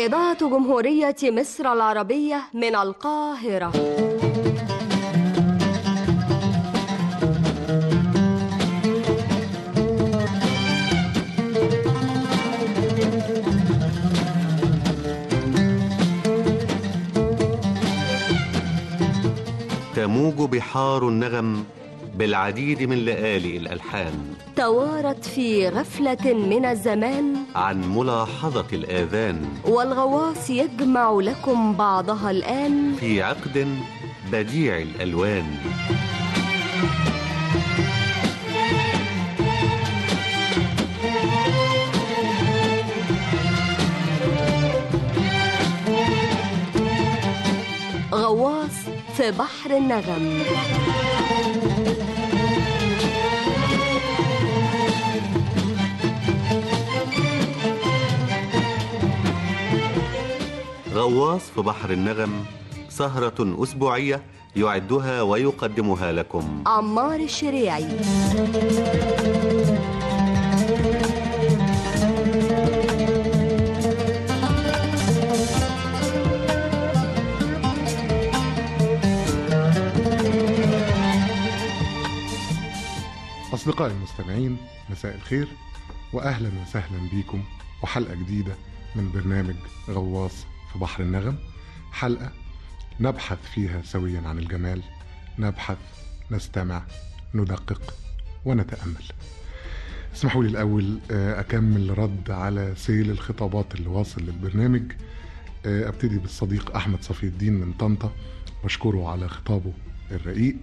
إذاعة جمهورية مصر العربية من القاهرة تموج بحار النغم بالعديد من لآلئ الألحان توارت في غفلة من الزمان عن ملاحظة الآذان والغواص يجمع لكم بعضها الآن في عقد بديع الألوان غواص في بحر النغم غواص في بحر النغم سهرة أسبوعية يعدها ويقدمها لكم عمار الشريعي أصدقائي المستمعين مساء الخير وأهلا وسهلا بيكم وحلقة جديدة من برنامج غواص في بحر النغم حلقة نبحث فيها سويا عن الجمال نبحث نستمع ندقق ونتأمل اسمحوا لي الأول آه، أكمل رد على سيل الخطابات اللي واصل للبرنامج آه، أبتدي بالصديق أحمد صفي الدين من طنطا بشكره على خطابه الرقيق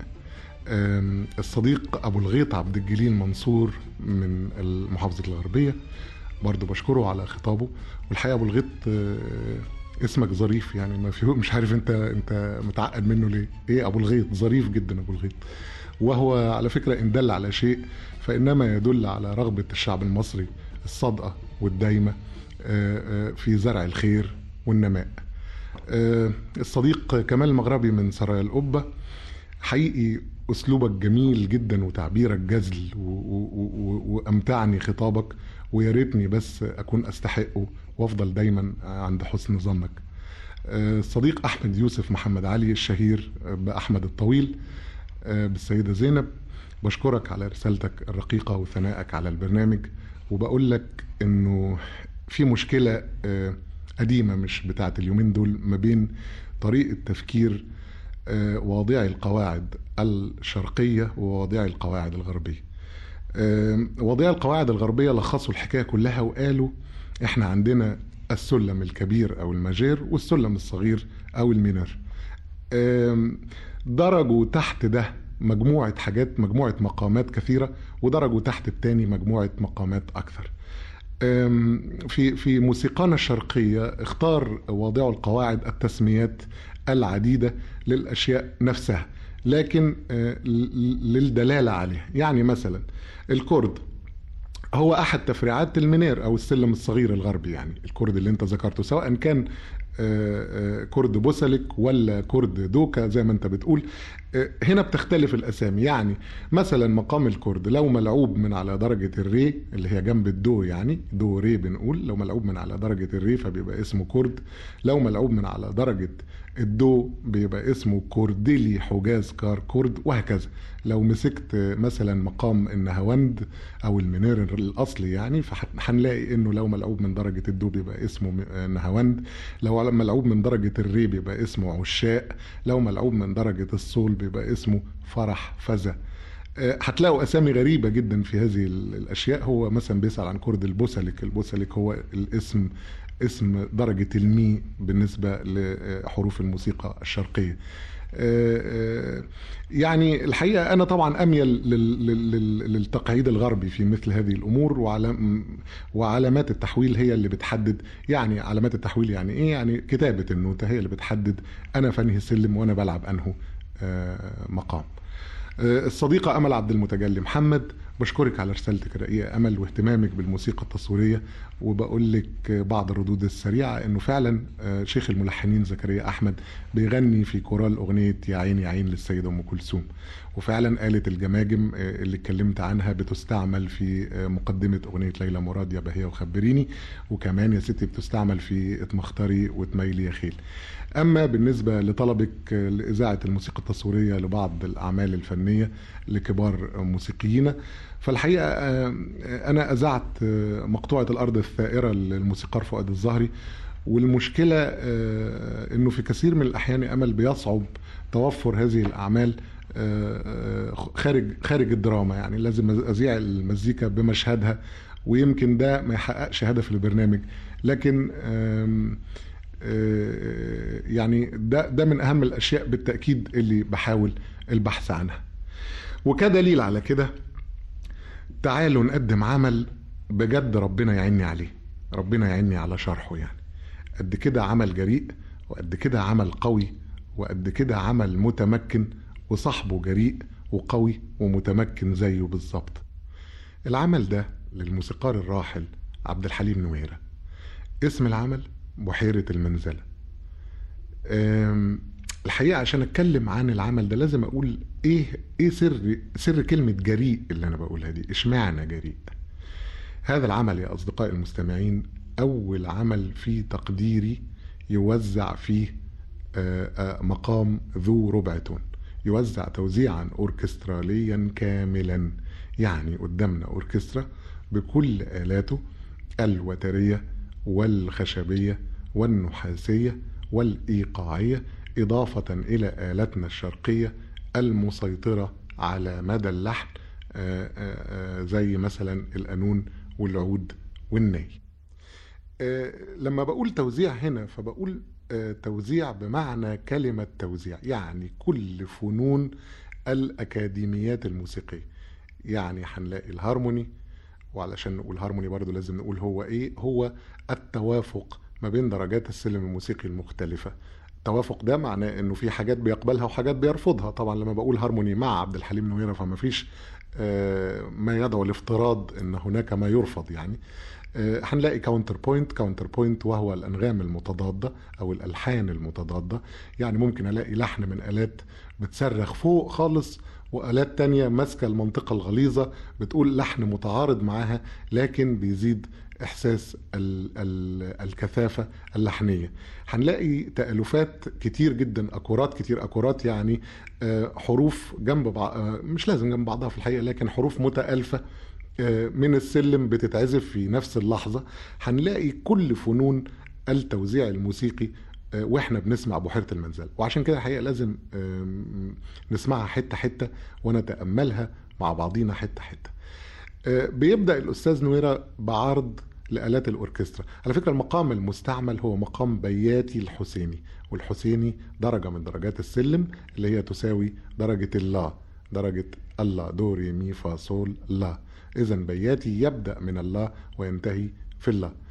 آم، الصديق أبو الغيط عبد الجليل منصور من المحافظة الغربية برضه بشكره على خطابه والحقيقة أبو الغيط آه، اسمك ظريف يعني ما فيه مش عارف انت انت متعقد منه ليه ايه ابو الغيط ظريف جدا ابو الغيط وهو على فكره ان دل على شيء فانما يدل على رغبه الشعب المصري الصادقه والدايمه آه، آه، في زرع الخير والنماء آه، الصديق كمال المغربي من سرايا القبه حقيقي اسلوبك جميل جدا وتعبيرك جزل و- و- و- وامتعني خطابك ويا ريتني بس اكون استحقه وافضل دايما عند حسن ظنك آه، الصديق احمد يوسف محمد علي الشهير باحمد الطويل آه، بالسيده زينب بشكرك على رسالتك الرقيقه وثنائك على البرنامج وبقول لك انه في مشكله آه، قديمه مش بتاعت اليومين دول ما بين طريقه تفكير آه، واضعي القواعد الشرقيه وواضعي القواعد الغربيه آه، واضعي القواعد الغربيه لخصوا الحكايه كلها وقالوا احنا عندنا السلم الكبير او الماجير والسلم الصغير او المينر آم، درجوا تحت ده مجموعة حاجات مجموعة مقامات كثيرة ودرجوا تحت التاني مجموعة مقامات أكثر آم، في في موسيقانا الشرقية اختار واضعو القواعد التسميات العديدة للأشياء نفسها لكن آه، ل- للدلالة عليها يعني مثلا الكرد هو احد تفريعات المنير او السلم الصغير الغربي يعني الكرد اللي انت ذكرته سواء كان آه، آه، كرد بوسلك ولا كرد دوكا زي ما انت بتقول آه، هنا بتختلف الاسامي يعني مثلا مقام الكرد لو ملعوب من على درجه الري اللي هي جنب الدو يعني دو ري بنقول لو ملعوب من على درجه الري فبيبقى اسمه كرد لو ملعوب من على درجه الدو بيبقى اسمه كورديلي حجاز كار كرد وهكذا لو مسكت مثلا مقام النهاوند او المنير الاصلي يعني فهنلاقي انه لو ملعوب من درجه الدو بيبقى اسمه م- نهاوند لو ملعوب من درجه الري بيبقى اسمه عشاق لو ملعوب من درجه الصول بيبقى اسمه فرح فزة آه، هتلاقوا اسامي غريبه جدا في هذه ال- الاشياء هو مثلا بيسال عن كرد البوسلك البوسلك هو الاسم اسم درجه المي بالنسبه لحروف الموسيقى الشرقيه آه، آه، يعني الحقيقه انا طبعا اميل لل- لل- لل- للتقعيد الغربي في مثل هذه الامور وعلام وعلامات التحويل هي اللي بتحدد يعني علامات التحويل يعني ايه يعني كتابه النوته هي اللي بتحدد انا في انهي سلم وانا بلعب انه آه، مقام آه، الصديقة أمل عبد المتجلي محمد بشكرك على رسالتك الرقيقة أمل واهتمامك بالموسيقى التصويرية وبقول لك بعض الردود السريعة إنه فعلا آه، شيخ الملحنين زكريا أحمد بيغني في كورال أغنية يا عين يا عين للسيدة أم كلثوم وفعلا آلة الجماجم آه، اللي اتكلمت عنها بتستعمل في آه، مقدمة أغنية ليلى مراد يا بهية وخبريني وكمان يا ستي بتستعمل في اتمختاري وتميلي يا خيل أما بالنسبة لطلبك آه، لإذاعة الموسيقى التصويرية لبعض الأعمال الفنية لكبار موسيقيين فالحقيقة آه، أنا أذعت آه، مقطوعة الأرض الثائرة للموسيقار فؤاد الزهري والمشكلة آه، أنه في كثير من الأحيان أمل بيصعب توفر هذه الأعمال آه، آه، خارج خارج الدراما يعني لازم أذيع المزيكا بمشهدها ويمكن ده ما يحققش هدف البرنامج لكن آم، آه، يعني ده ده من اهم الاشياء بالتاكيد اللي بحاول البحث عنها وكدليل على كده تعالوا نقدم عمل بجد ربنا يعيني عليه ربنا يعيني على شرحه يعني قد كده عمل جريء وقد كده عمل قوي وقد كده عمل متمكن وصاحبه جريء وقوي ومتمكن زيه بالظبط العمل ده للموسيقار الراحل عبد الحليم نويرة اسم العمل بحيرة المنزلة أم، الحقيقة عشان اتكلم عن العمل ده لازم اقول ايه ايه سر سر كلمة جريء اللي انا بقولها دي اشمعنى جريء هذا العمل يا اصدقائي المستمعين اول عمل في تقديري يوزع فيه آه، آه، مقام ذو ربع تون يوزع توزيعا اوركستراليا كاملا يعني قدامنا اوركسترا بكل الاته الوتريه والخشبيه والنحاسيه والايقاعيه اضافه الى الاتنا الشرقيه المسيطره على مدى اللحن آه، آه، آه، زي مثلا القانون والعود والناي آه، لما بقول توزيع هنا فبقول آه، توزيع بمعنى كلمة توزيع يعني كل فنون الأكاديميات الموسيقية يعني هنلاقي الهارموني وعلشان نقول هارموني برضو لازم نقول هو ايه هو التوافق ما بين درجات السلم الموسيقي المختلفة التوافق ده معناه انه في حاجات بيقبلها وحاجات بيرفضها طبعا لما بقول هارموني مع عبد الحليم نويرة فما فيش آه، ما يدعو لافتراض ان هناك ما يرفض يعني آه، هنلاقي كاونتر بوينت كاونتر بوينت وهو الانغام المتضاده او الالحان المتضاده يعني ممكن الاقي لحن من الات بتصرخ فوق خالص والات تانية ماسكه المنطقه الغليظه بتقول لحن متعارض معاها لكن بيزيد احساس ال ال الكثافه اللحنيه هنلاقي تالفات كتير جدا اكورات كتير اكورات يعني آه، حروف جنب بعض مش لازم جنب بعضها في الحقيقه لكن حروف متالفه آه، من السلم بتتعزف في نفس اللحظه هنلاقي كل فنون التوزيع الموسيقي آه، واحنا بنسمع بحيره المنزل وعشان كده الحقيقه لازم آم، نسمعها حته حته ونتاملها مع بعضينا حته حته آه، بيبدا الاستاذ نويره بعرض لآلات الأوركسترا على فكرة المقام المستعمل هو مقام بياتي الحسيني والحسيني درجة من درجات السلم اللي هي تساوي درجة اللا درجة الله دو ري مي فا صول لا إذا بياتي يبدأ من الله وينتهي في الله آه،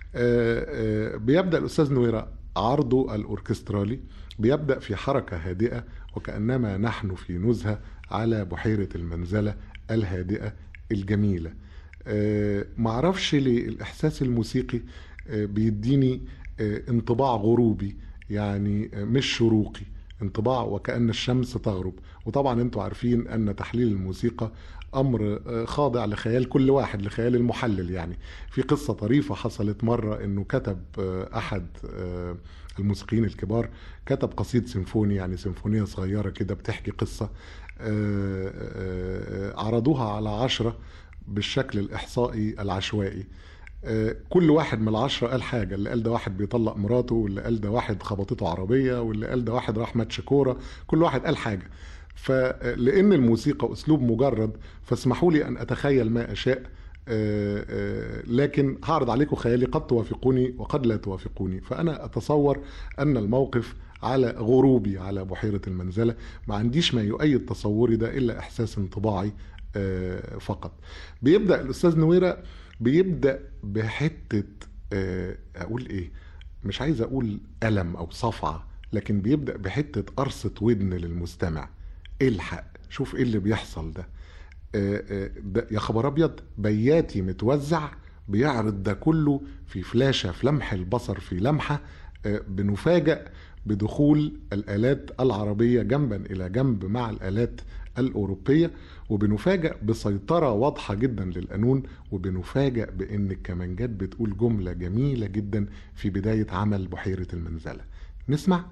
آه، بيبدأ الأستاذ نويرة عرضه الأوركسترالي بيبدأ في حركة هادئة وكأنما نحن في نزهة على بحيرة المنزلة الهادئة الجميلة آه، معرفش ليه الإحساس الموسيقي آه، بيديني آه، انطباع غروبي يعني آه، مش شروقي انطباع وكأن الشمس تغرب وطبعا انتوا عارفين أن تحليل الموسيقى أمر آه، خاضع لخيال كل واحد لخيال المحلل يعني في قصة طريفة حصلت مرة أنه كتب آه، أحد آه، الموسيقيين الكبار كتب قصيد سيمفوني يعني سيمفونية صغيرة كده بتحكي قصة آه، آه، آه، عرضوها على عشرة بالشكل الإحصائي العشوائي آه، كل واحد من العشرة قال حاجة اللي قال ده واحد بيطلق مراته واللي قال ده واحد خبطته عربية واللي قال ده واحد راح ماتش كورة كل واحد قال حاجة فلأن الموسيقى أسلوب مجرد فاسمحوا لي أن أتخيل ما أشاء آه، آه، لكن هعرض عليكم خيالي قد توافقوني وقد لا توافقوني فأنا أتصور أن الموقف على غروبي على بحيرة المنزلة ما عنديش ما يؤيد تصوري ده إلا إحساس انطباعي آه، فقط بيبدأ الأستاذ نويرة بيبدأ بحتة آه، أقول إيه مش عايز أقول ألم أو صفعة لكن بيبدأ بحتة قرصة ودن للمستمع الحق شوف إيه اللي بيحصل ده آه، آه، ده- يا خبر ابيض بياتي متوزع بيعرض ده كله في فلاشه في لمح البصر في لمحه آه، بنفاجأ بدخول الآلات العربية جنبا إلى جنب مع الآلات الأوروبية وبنفاجأ بسيطرة واضحة جدا للقانون وبنفاجأ بأن الكمانجات بتقول جملة جميلة جدا في بداية عمل بحيرة المنزلة نسمع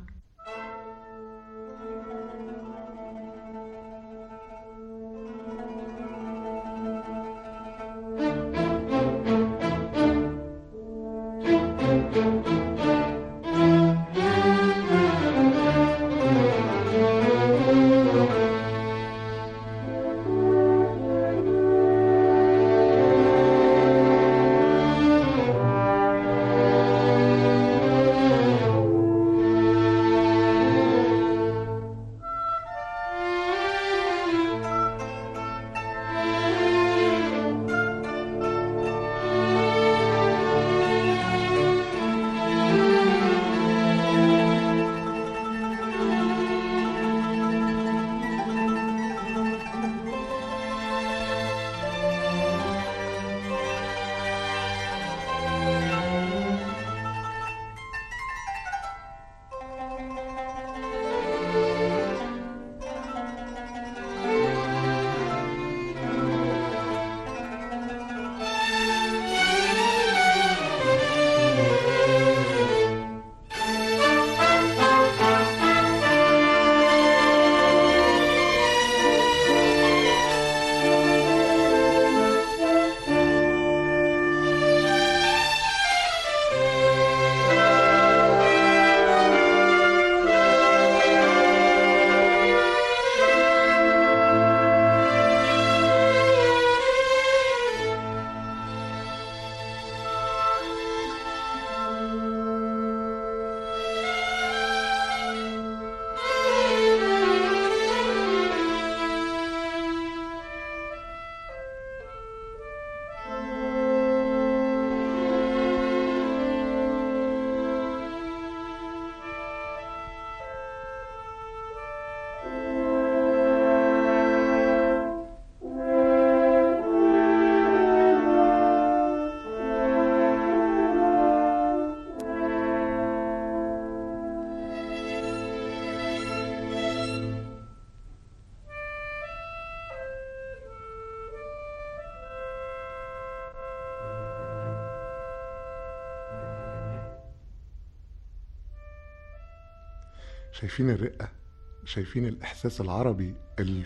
شايفين الرقة شايفين الإحساس العربي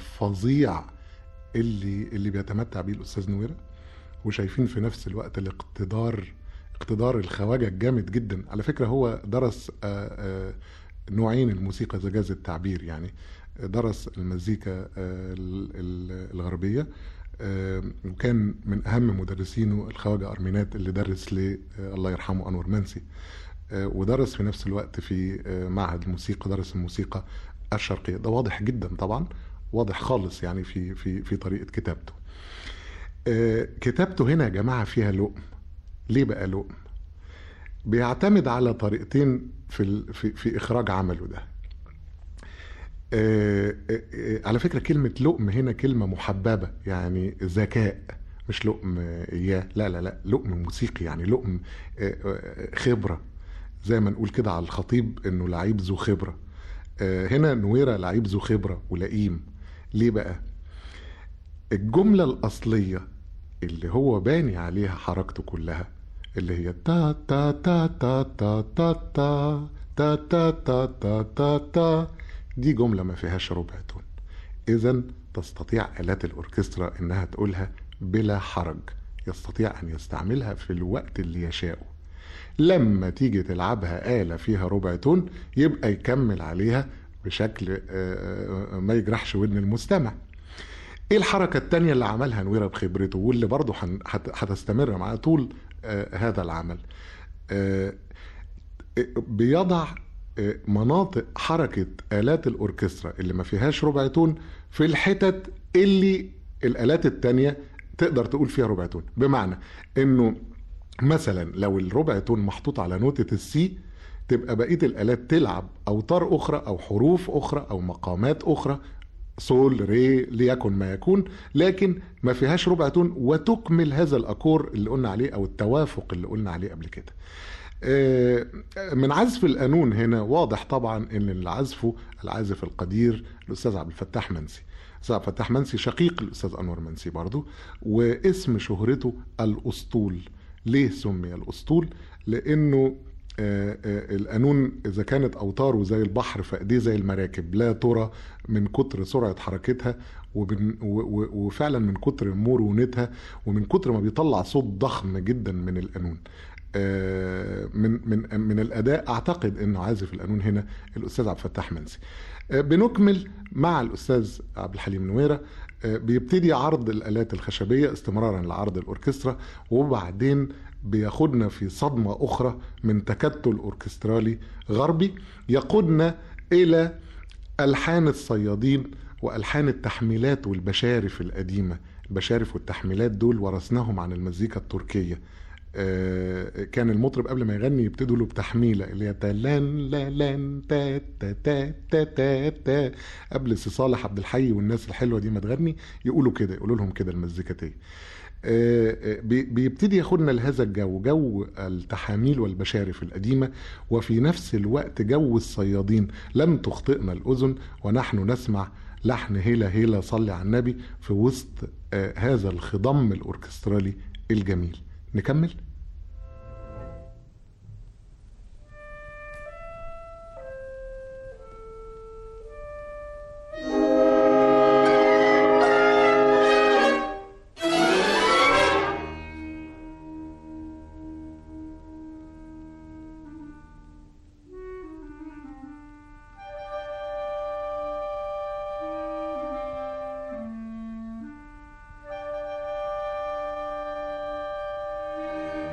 الفظيع اللي اللي بيتمتع بيه الأستاذ نويرة وشايفين في نفس الوقت الاقتدار اقتدار الخواجة الجامد جدا على فكرة هو درس آه، آه، نوعين الموسيقى إذا جاز التعبير يعني درس المزيكا آه، ال- ال- الغربية آه، وكان من أهم مدرسينه الخواجة أرمينات اللي درس ل آه، الله يرحمه أنور منسي آه، ودرس في نفس الوقت في آه، معهد الموسيقى درس الموسيقى الشرقية ده واضح جدا طبعا واضح خالص يعني في في في طريقة كتابته آه، كتابته هنا يا جماعة فيها لؤم ليه بقى لؤم بيعتمد على طريقتين في ال- في, في إخراج عمله ده آه، آه، آه، على فكرة كلمة لؤم هنا كلمة محببة يعني ذكاء مش لؤم آه، إياه لا لا لا لؤم موسيقي يعني لؤم آه، آه، خبرة زي ما نقول كده على الخطيب إنه لعيب ذو خبرة آه، هنا نويرة لعيب ذو خبرة ولئيم ليه بقى؟ الجملة الأصلية اللي هو باني عليها حركته كلها اللي هي تا تا تا تا تا تا تا تا تا تا تا تا تا دي جملة ما فيهاش ربع تون إذا تستطيع آلات الأوركسترا إنها تقولها بلا حرج يستطيع أن يستعملها في الوقت اللي يشاءه لما تيجي تلعبها آلة فيها ربع تون يبقى يكمل عليها بشكل آه، آه، ما يجرحش ودن المستمع ايه الحركة التانية اللي عملها نويرة بخبرته واللي برضه هن- هت- هتستمر معاه طول آه هذا العمل آه بيضع آه مناطق حركة آلات الأوركسترا اللي ما فيهاش ربع تون في الحتت اللي الآلات التانية تقدر تقول فيها ربع تون بمعنى انه مثلا لو الربع تون محطوط على نوتة السي تبقى بقية الآلات تلعب أوتار أخرى أو حروف أخرى أو مقامات أخرى سول ري ليكن ما يكون لكن ما فيهاش ربع تون وتكمل هذا الاكور اللي قلنا عليه او التوافق اللي قلنا عليه قبل كده آه، من عزف القانون هنا واضح طبعا ان اللي عزفه العازف القدير الاستاذ عبد الفتاح منسي الاستاذ عبد الفتاح منسي شقيق الاستاذ انور منسي برضه واسم شهرته الاسطول ليه سمي الاسطول لانه آه، آه، القانون اذا كانت اوتاره زي البحر فايديه زي المراكب لا ترى من كتر سرعه حركتها وبن و- و- وفعلا من كتر مرونتها ومن كتر ما بيطلع صوت ضخم جدا من القانون آه، من من من الاداء اعتقد انه عازف القانون هنا الاستاذ عبد الفتاح منسي آه، بنكمل مع الاستاذ عبد الحليم نويره آه، بيبتدي عرض الالات الخشبيه استمرارا لعرض الاوركسترا وبعدين بياخدنا في صدمه اخرى من تكتل اوركسترالي غربي يقودنا الى الحان الصيادين والحان التحميلات والبشارف القديمه البشارف والتحميلات دول ورثناهم عن المزيكا التركيه آه، كان المطرب قبل ما يغني يبتدوا له بتحميله اللي هي تلان لا لان تا تا تا تا تا تا قبل سي صالح عبد الحي والناس الحلوه دي ما تغني يقولوا كده يقولوا لهم كده المزيكتيه آه، آه، بي- بيبتدي ياخدنا لهذا الجو جو التحاميل والبشارف القديمة وفي نفس الوقت جو الصيادين لم تخطئنا الأذن ونحن نسمع لحن هيلا هيلا صلي على النبي في وسط آه، هذا الخضم الأوركسترالي الجميل نكمل؟ Thank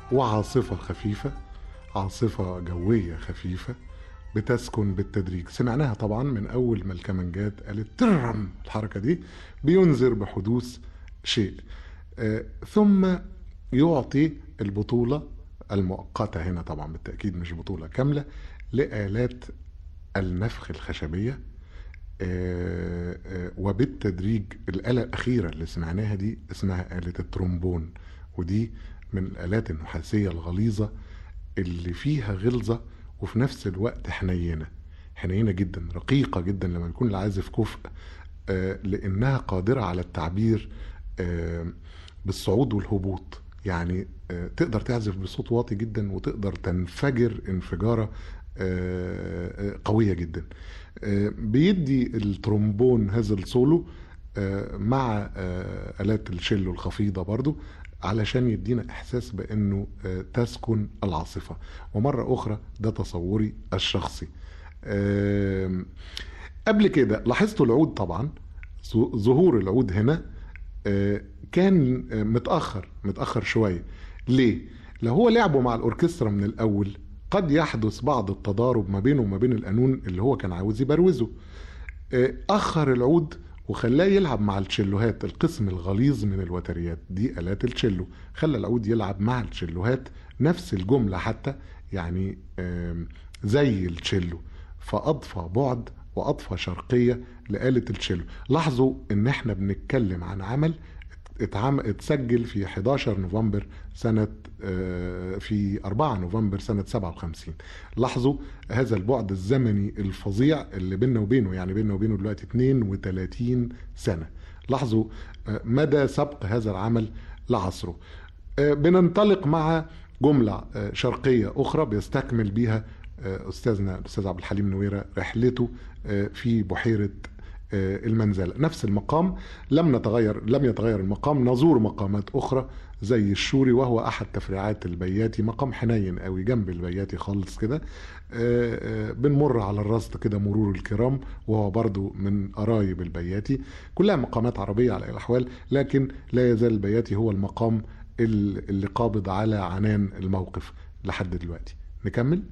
وعاصفة خفيفة عاصفة جوية خفيفة بتسكن بالتدريج سمعناها طبعا من أول ما الكمانجات قالت ترم الحركة دي بينذر بحدوث شيء آه، ثم يعطي البطولة المؤقتة هنا طبعا بالتأكيد مش بطولة كاملة لآلات النفخ الخشبية آه، آه، وبالتدريج الآلة الأخيرة اللي سمعناها دي اسمها آلة الترومبون ودي من الآلات النحاسية الغليظة اللي فيها غلظة وفي نفس الوقت حنينة حنينة جدا رقيقة جدا لما يكون العازف كفء آه، لأنها قادرة على التعبير آه، بالصعود والهبوط يعني آه، تقدر تعزف بصوت واطي جدا وتقدر تنفجر انفجارة آه، آه، قوية جدا آه، بيدي الترومبون هذا السولو آه، مع آه، آلات الشيلو الخفيضة برضو علشان يدينا إحساس بأنه آه، تسكن العاصفة ومرة أخرى ده تصوري الشخصي آم، قبل كده لاحظتوا العود طبعا ظ- ظهور العود هنا آه، كان آه، متأخر متأخر شوية ليه؟ لو هو لعبه مع الأوركسترا من الأول قد يحدث بعض التضارب ما بينه وما بين القانون اللي هو كان عاوز يبروزه آه، أخر العود وخلاه يلعب مع التشيلوهات القسم الغليظ من الوتريات دي آلات التشيلو خلى العود يلعب مع التشيلوهات نفس الجملة حتى يعني آم، زي التشيلو فأضفى بعد وأضفى شرقية لآلة التشيلو لاحظوا إن إحنا بنتكلم عن عمل اتعم... اتسجل في 11 نوفمبر سنة آه، في 4 نوفمبر سنة 57 لاحظوا هذا البعد الزمني الفظيع اللي بيننا وبينه يعني بيننا وبينه دلوقتي 32 سنة لاحظوا آه، مدى سبق هذا العمل لعصره آه، بننطلق مع جملة آه، شرقية أخرى بيستكمل بيها آه، أستاذنا الأستاذ عبد الحليم نويرة رحلته آه، في بحيرة آه، المنزلة نفس المقام لم نتغير لم يتغير المقام نزور مقامات أخرى زي الشوري وهو أحد تفريعات البياتي مقام حنين قوي جنب البياتي خالص كده آه، آه، بنمر على الرصد كده مرور الكرام وهو برضو من قرايب البياتي كلها مقامات عربية على الأحوال لكن لا يزال البياتي هو المقام ال- اللي قابض على عنان الموقف لحد دلوقتي نكمل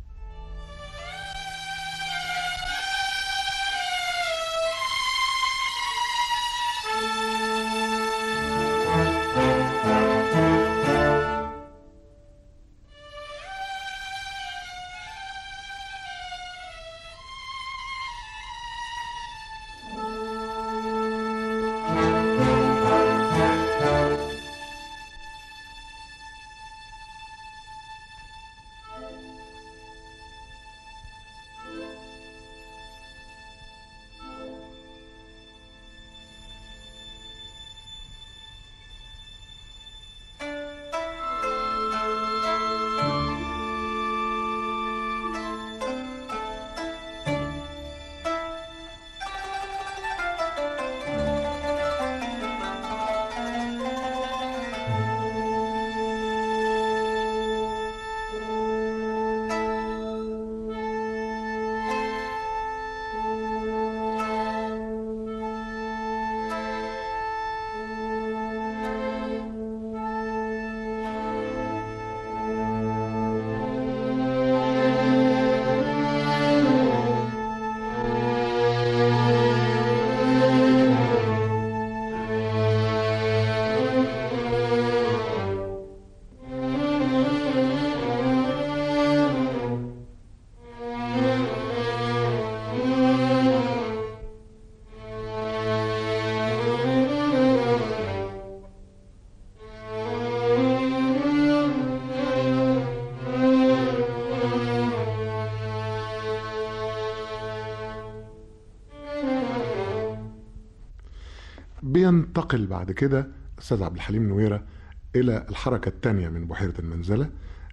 بينتقل بعد كده استاذ عبد الحليم نويره الى الحركه الثانيه من بحيره المنزله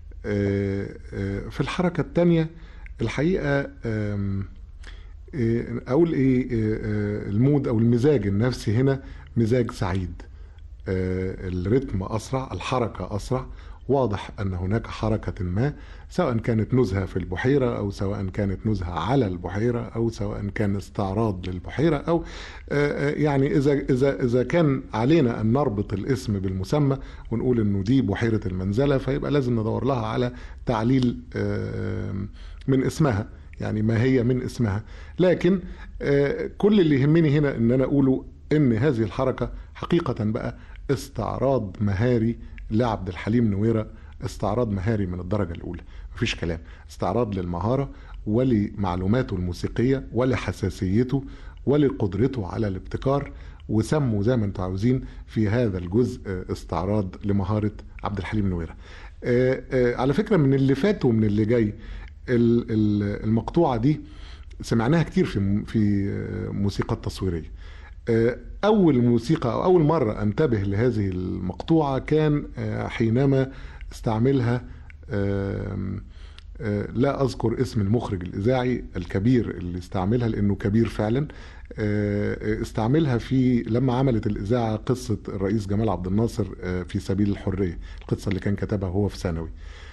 آه، آه، في الحركه الثانيه الحقيقه آم، آه، اقول ايه آه، آه، المود او المزاج النفسي هنا مزاج سعيد آه، الريتم اسرع الحركه اسرع واضح أن هناك حركة ما سواء كانت نزهة في البحيرة أو سواء كانت نزهة على البحيرة أو سواء كان استعراض للبحيرة أو آه، آه، يعني إذا إذا إذا كان علينا أن نربط الاسم بالمسمى ونقول إنه دي بحيرة المنزلة فيبقى لازم ندور لها على تعليل آه، من اسمها يعني ما هي من اسمها لكن آه، كل اللي يهمني هنا ان انا اقوله ان هذه الحركه حقيقه بقى استعراض مهاري لعبد الحليم نويره استعراض مهاري من الدرجه الاولى مفيش كلام استعراض للمهاره ولمعلوماته الموسيقيه ولحساسيته ولقدرته على الابتكار وسموا زي ما انتم عاوزين في هذا الجزء آه، استعراض لمهاره عبد الحليم نويره آه، آه، على فكره من اللي فات ومن اللي جاي ال- ال- المقطوعه دي سمعناها كتير في في موسيقى التصويريه آه، اول موسيقى او اول مره انتبه لهذه المقطوعه كان آه، حينما استعملها آم، آه، لا اذكر اسم المخرج الاذاعي الكبير اللي استعملها لانه كبير فعلا آه، استعملها في لما عملت الاذاعه قصه الرئيس جمال عبد الناصر آه، في سبيل الحريه القصه اللي كان كتبها وهو في ثانوي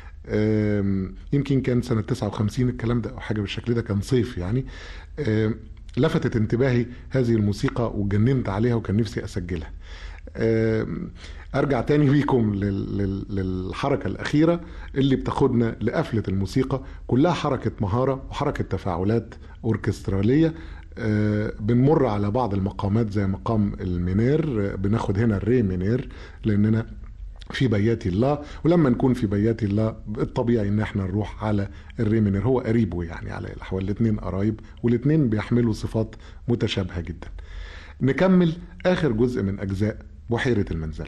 آم، يمكن كان سنة 59 الكلام ده أو حاجة بالشكل ده كان صيف يعني آم، لفتت انتباهي هذه الموسيقى وجننت عليها وكان نفسي أسجلها آم، أرجع تاني بيكم لل- لل- للحركة الأخيرة اللي بتاخدنا لقفلة الموسيقى كلها حركة مهارة وحركة تفاعلات أوركسترالية آه، بنمر على بعض المقامات زي مقام المينير آه، بناخد هنا الري مينير لأننا في بيات الله ولما نكون في بيات الله الطبيعي ان احنا نروح على الريمينر هو قريبه يعني على الاحوال الاثنين قرايب والاثنين بيحملوا صفات متشابهه جدا نكمل اخر جزء من اجزاء بحيره المنزله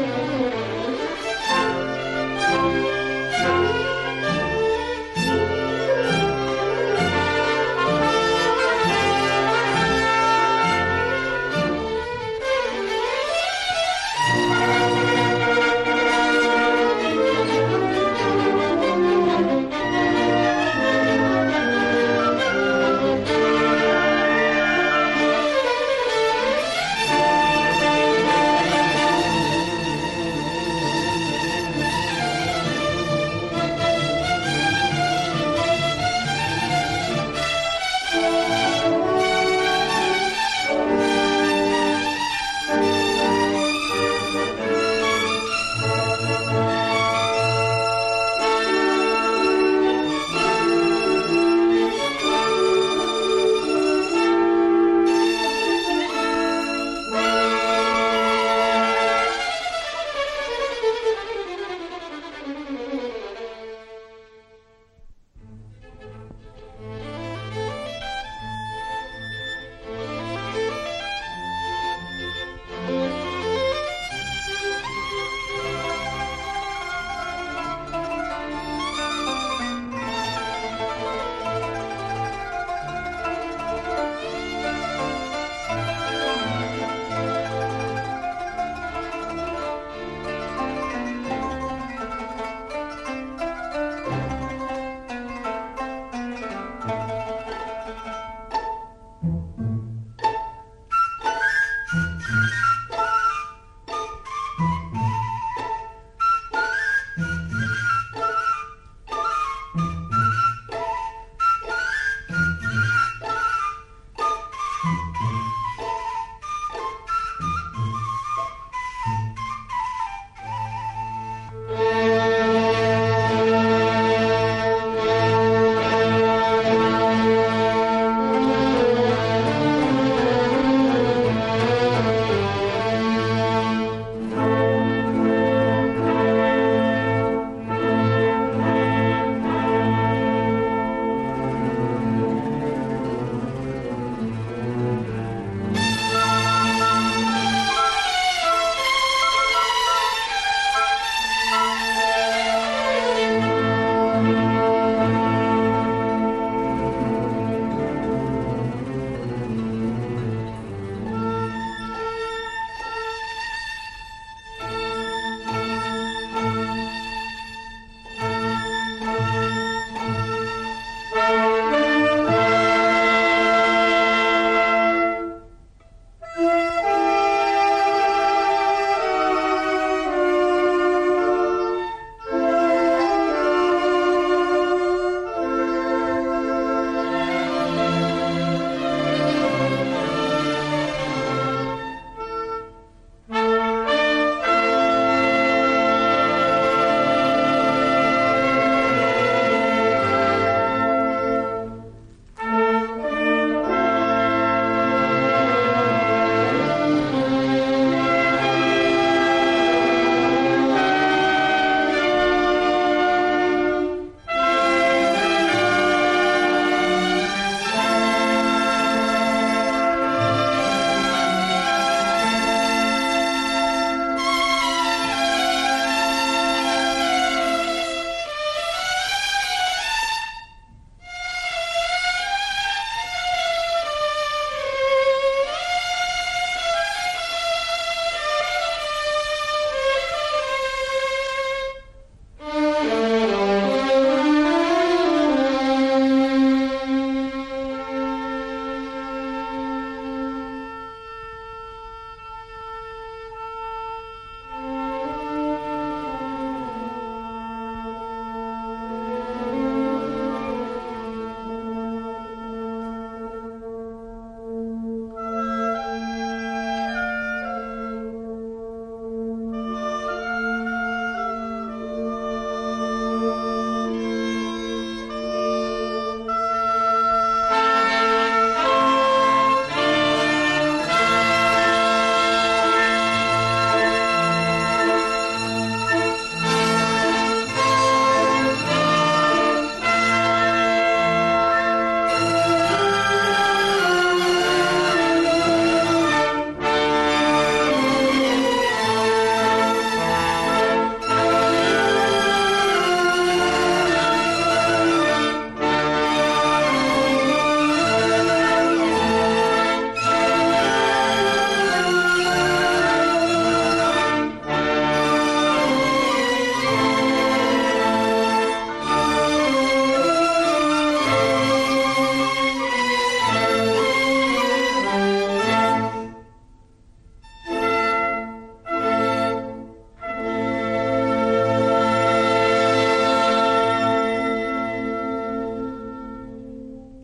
Thank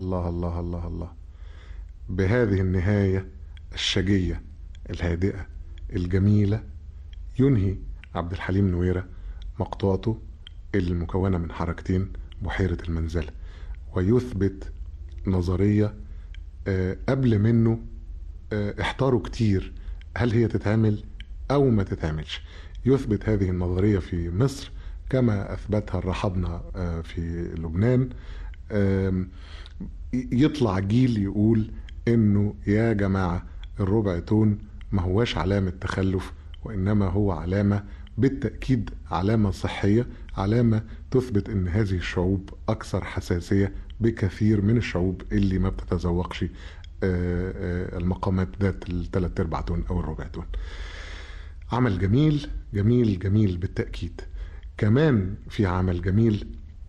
الله الله الله الله بهذه النهاية الشجية الهادئة الجميلة ينهي عبد الحليم نويرة مقطوعته المكونة من حركتين بحيرة المنزلة ويثبت نظرية آه، قبل منه آه، احتاروا كتير هل هي تتعمل أو ما تتعملش يثبت هذه النظرية في مصر كما أثبتها الرحبنة آه، في لبنان آم، يطلع جيل يقول انه يا جماعة الربع تون ما هواش علامة تخلف وانما هو علامة بالتأكيد علامة صحية علامة تثبت ان هذه الشعوب اكثر حساسية بكثير من الشعوب اللي ما بتتذوقش آه، آه، المقامات ذات الثلاث ارباع تون او الربع تون عمل جميل جميل جميل بالتأكيد كمان في عمل جميل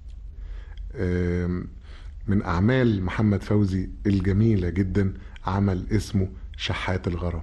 آم، من أعمال محمد فوزي الجميلة جدا عمل اسمه شحات الغرام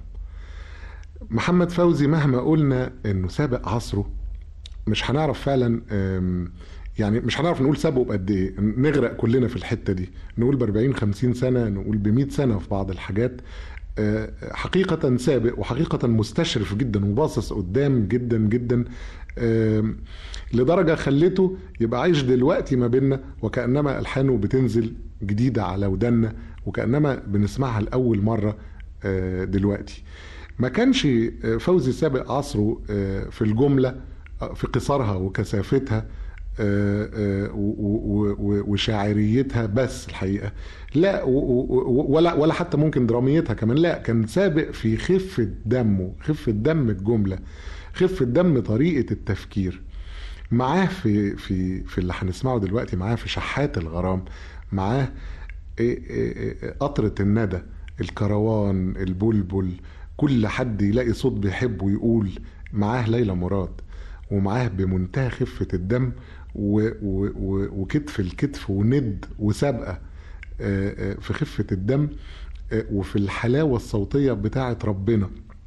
محمد فوزي مهما قلنا انه سابق عصره مش هنعرف فعلا آم، يعني مش هنعرف نقول سابقه بقد ايه نغرق كلنا في الحته دي نقول ب 40 50 سنه نقول ب 100 سنه في بعض الحاجات آه، حقيقة سابق وحقيقة مستشرف جدا وباصص قدام جدا جدا آم، لدرجة خلته يبقى عايش دلوقتي ما بيننا وكأنما ألحانه بتنزل جديدة على ودنا وكأنما بنسمعها لأول مرة آه، دلوقتي ما كانش آه، فوزي سابق عصره آه، في الجملة آه، في قصارها وكثافتها آه، آه، و- و- و- وشاعريتها بس الحقيقه لا و- و- ولا ولا حتى ممكن دراميتها كمان لا كان سابق في خفه دمه خفه دم الجمله خفه دم طريقه التفكير معاه في في في اللي هنسمعه دلوقتي معاه في شحات الغرام معاه إيه إيه إيه قطرة الندى الكروان البلبل كل حد يلاقي صوت بيحبه يقول معاه ليلى مراد ومعاه بمنتهى خفة الدم و و و وكتف الكتف وند وسابقة آه، آه، في خفة الدم آه، وفي الحلاوة الصوتية بتاعة ربنا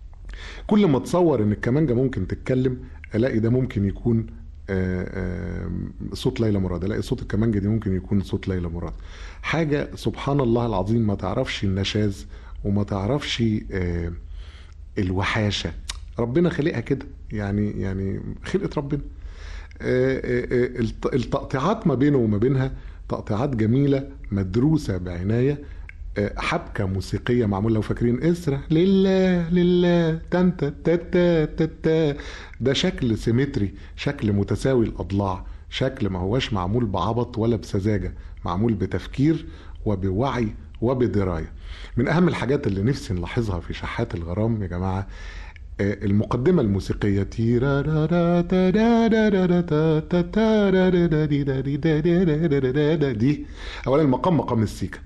كل ما اتصور ان الكمانجة ممكن تتكلم الاقي ده ممكن يكون آه، آه، صوت ليلى مراد الاقي صوت الكمانجة دي ممكن يكون صوت ليلى مراد حاجة سبحان الله العظيم ما تعرفش النشاز وما تعرفش آه، الوحاشة ربنا خلقها كده يعني يعني خلقة ربنا آه، آه، آه، الت- التقطيعات ما بينه وما بينها تقطيعات جميلة مدروسة بعناية آه، حبكة موسيقية معمولة لو فاكرين اسرح لله لله تنتا تتا تتا ده شكل سيمتري شكل متساوي الأضلاع شكل ما هواش معمول بعبط ولا بسذاجة معمول بتفكير وبوعي وبدراية من أهم الحاجات اللي نفسي نلاحظها في شحات الغرام يا جماعة آه، المقدمة الموسيقية تيرارارا تارارارا تا تا تارارارا دي دا دي دا دي دا دا دا دا دي أولا المقام مقام السيكا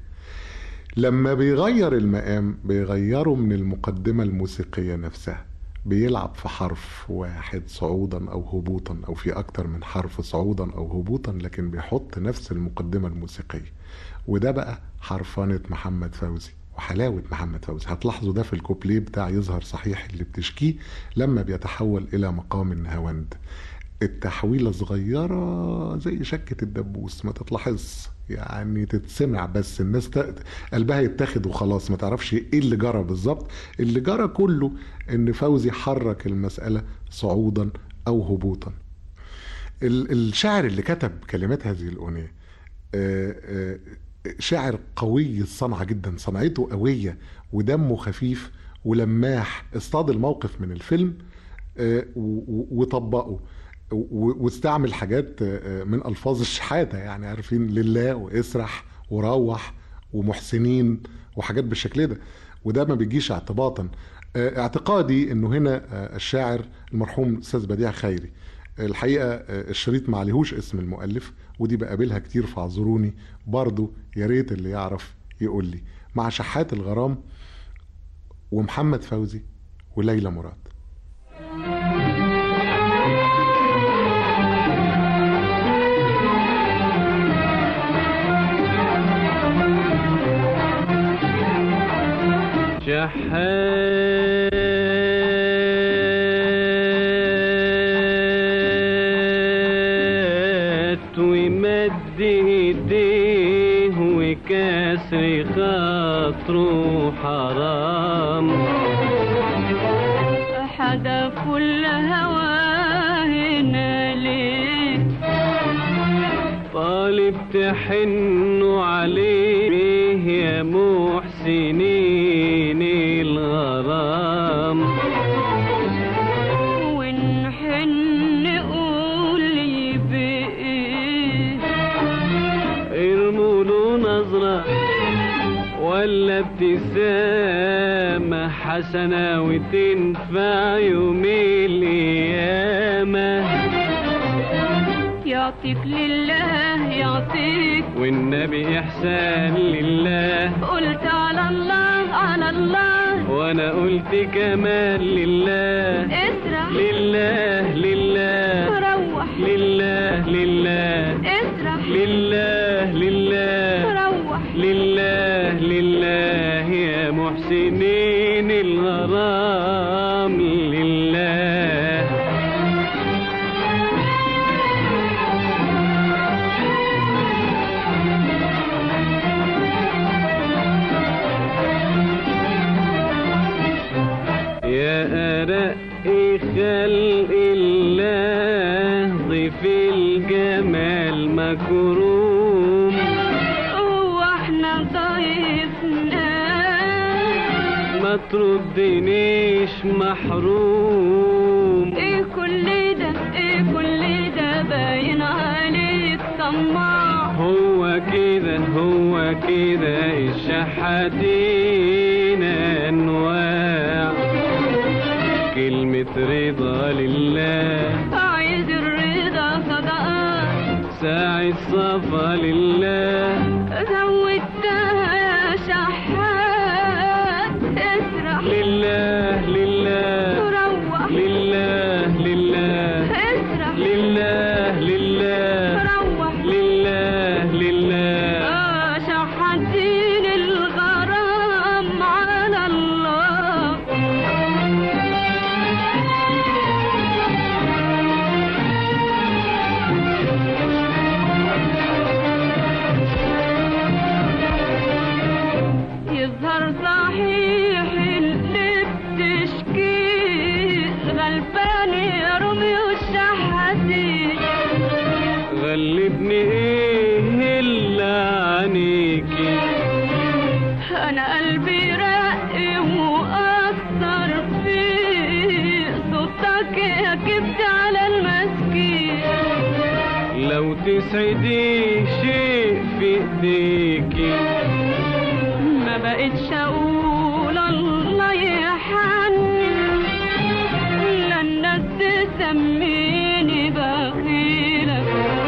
لما بيغير المقام بيغيره من المقدمة الموسيقية نفسها بيلعب في حرف واحد صعودا أو هبوطا أو في أكتر من حرف صعودا أو هبوطا لكن بيحط نفس المقدمة الموسيقية وده بقى حرفنة محمد فوزي وحلاوة محمد فوزي هتلاحظوا ده في الكوبليه بتاع يظهر صحيح اللي بتشكيه لما بيتحول إلى مقام النهاوند التحويلة صغيرة زي شكة الدبوس ما تتلاحظ يعني تتسمع بس الناس ت... قلبها يتاخد وخلاص ما تعرفش ايه اللي جرى بالظبط اللي جرى كله ان فوزي حرك المسألة صعودا او هبوطا ال- الشاعر اللي كتب كلمات هذه الأغنية آه، آه، شاعر قوي الصنعة جدا صنعته قوية ودمه خفيف ولماح اصطاد الموقف من الفيلم آه، و- و- وطبقه و- واستعمل حاجات آه، من ألفاظ الشحاتة يعني عارفين لله واسرح وروح ومحسنين وحاجات بالشكل ده وده ما بيجيش اعتباطا آه، اعتقادي انه هنا آه، الشاعر المرحوم استاذ بديع خيري الحقيقه آه، الشريط ما عليهوش اسم المؤلف ودي بقابلها كتير فاعذروني برضو يا ريت اللي يعرف يقول لي مع شحات الغرام ومحمد فوزي وليلى مراد شحات ويمد ايديه وكاس كسر خاطره حرام حدا كل هواهنا ليه طالب تحنوا عليه يا محسنين الغرام ونحن قول لي بإيه ارموا له نظرة ولا ابتسامة حسنة وتنفع يوم القيامة يعطيك لله يعطيك والنبي إحسان لله قلت على الله على الله وأنا قلت كمان لله اسرح لله لله روح لله لله اسرح لله لله روح لله لله يا محسنين الغرام لله يا أرق خلق الله ضيف الجمال مكروم هو احنا ضيفنا ما تردنيش محروم ايه كل ده ايه كل ده باين عليك طماع هو كده هو كده الشحاتين انواع كلمة رضا لله عايز الرضا صدقات ساعة صفا لله زودتها يا شحات اسرح لله لله روح لله لله اسرح لله لله روح لله لله آه شحاتين الغرام على الله يظهر صحيح اللي بتشكيه غلبان يا روميو الشحاتين غلبني ايه اللي عنيكي انا قلبي رق وأثر فيه صوتك يا كبت على المسكين لو تسعدي شيء في ايديكي ما بقتش اقول الله يحني لا الناس تسميني بخيلة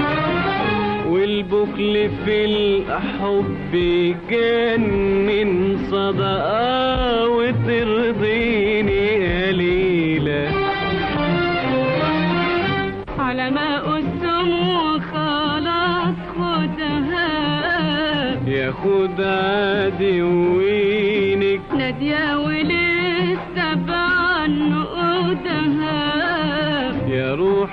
والبخل في الحب يجنن صدقة وترضيني قليلة على ما السم خلاص خدها ياخد عادي وينك نادية ولسه بعنقودها يا روح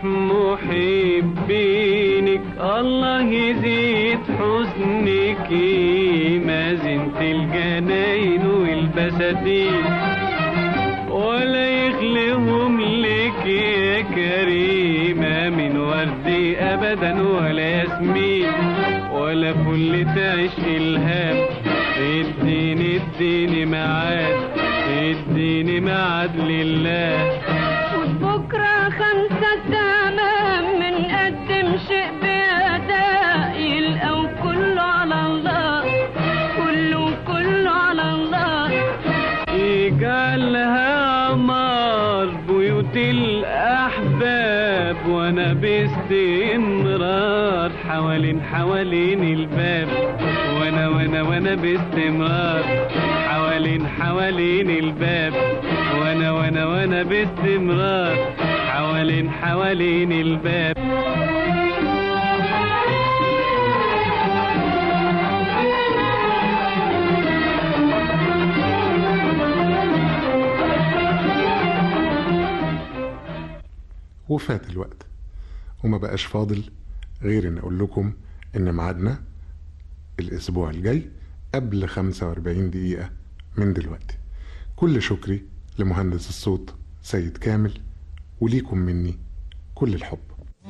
محبينك الله يزيد حزنك ما زنت الجناين والبساتين ولا يخلهم لك يا كريمة من ورد أبدا ولا ياسمين ولا فل تعيش الهام اديني اديني معاد اديني معاد لله وبكرة خمسة تمام من قدم شيء بأداء يلقوا كله على الله كله كله على الله يجعلها عمار بيوت الأحباب وأنا باستمرار حوالين حوالين الباب وأنا وأنا وأنا باستمرار حوالين حوالين الباب وأنا وأنا وأنا باستمرار حوالين حوالين الباب وفات الوقت وما بقاش فاضل غير ان اقول لكم ان ميعادنا الاسبوع الجاي قبل 45 دقيقة من دلوقتي كل شكري لمهندس الصوت سيد كامل وليكم مني كل الحب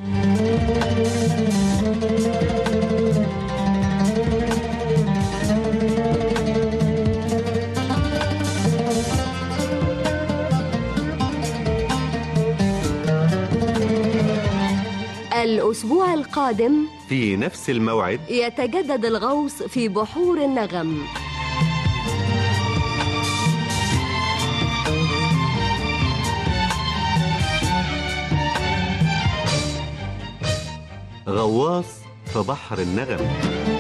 الأسبوع القادم في نفس الموعد يتجدد الغوص في بحور النغم غواص في بحر النغم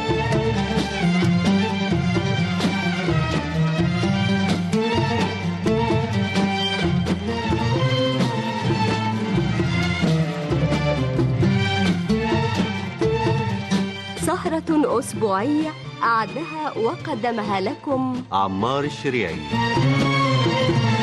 سهرة أسبوعية أعدها وقدمها لكم عمار الشريعي